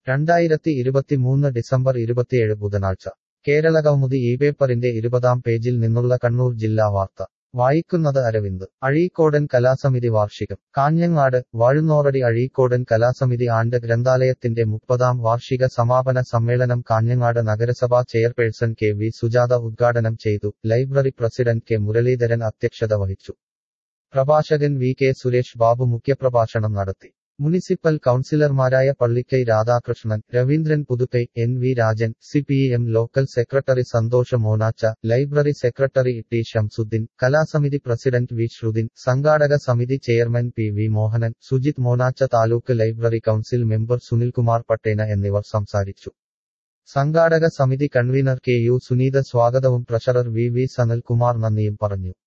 രണ്ടായിരത്തി ഇരുപത്തിമൂന്ന് ഡിസംബർ ഇരുപത്തിയേഴ് ബുധനാഴ്ച കേരളകൗമുദി ഈ പേപ്പറിന്റെ ഇരുപതാം പേജിൽ നിന്നുള്ള കണ്ണൂർ ജില്ലാ വാർത്ത വായിക്കുന്നത് അരവിന്ദ് അഴീക്കോടൻ കലാസമിതി വാർഷികം കാഞ്ഞങ്ങാട് വാഴുന്നോറടി അഴീക്കോടൻ കലാസമിതി ആണ്ട് ഗ്രന്ഥാലയത്തിന്റെ മുപ്പതാം വാർഷിക സമാപന സമ്മേളനം കാഞ്ഞങ്ങാട് നഗരസഭാ ചെയർപേഴ്സൺ കെ വി സുജാത ഉദ്ഘാടനം ചെയ്തു ലൈബ്രറി പ്രസിഡന്റ് കെ മുരളീധരൻ അധ്യക്ഷത വഹിച്ചു പ്രഭാഷകൻ വി കെ സുരേഷ് ബാബു മുഖ്യപ്രഭാഷണം നടത്തി മുനിസിപ്പൽ കൗൺസിലർമാരായ Pallikkai Radhakrishnan Raveendran Puthukkai N V Rajan C P M local secretary Santhosh Monacha library secretary T Shamsudheen കലാസമിതി പ്രസിഡന്റ് വി ശ്രുദിൻ സംഘാടക സമിതി chairman P V Mohanan Sujith Monacha taluk library council member Sunilkumar Pattena എന്നിവർ സംസാരിച്ചു സംഘാടക സമിതി കൺവീനർ കെ യു സുനീത സ്വാഗതവും ട്രഷറർ വി വി സനൽകുമാർ നന്ദിയും പറഞ്ഞു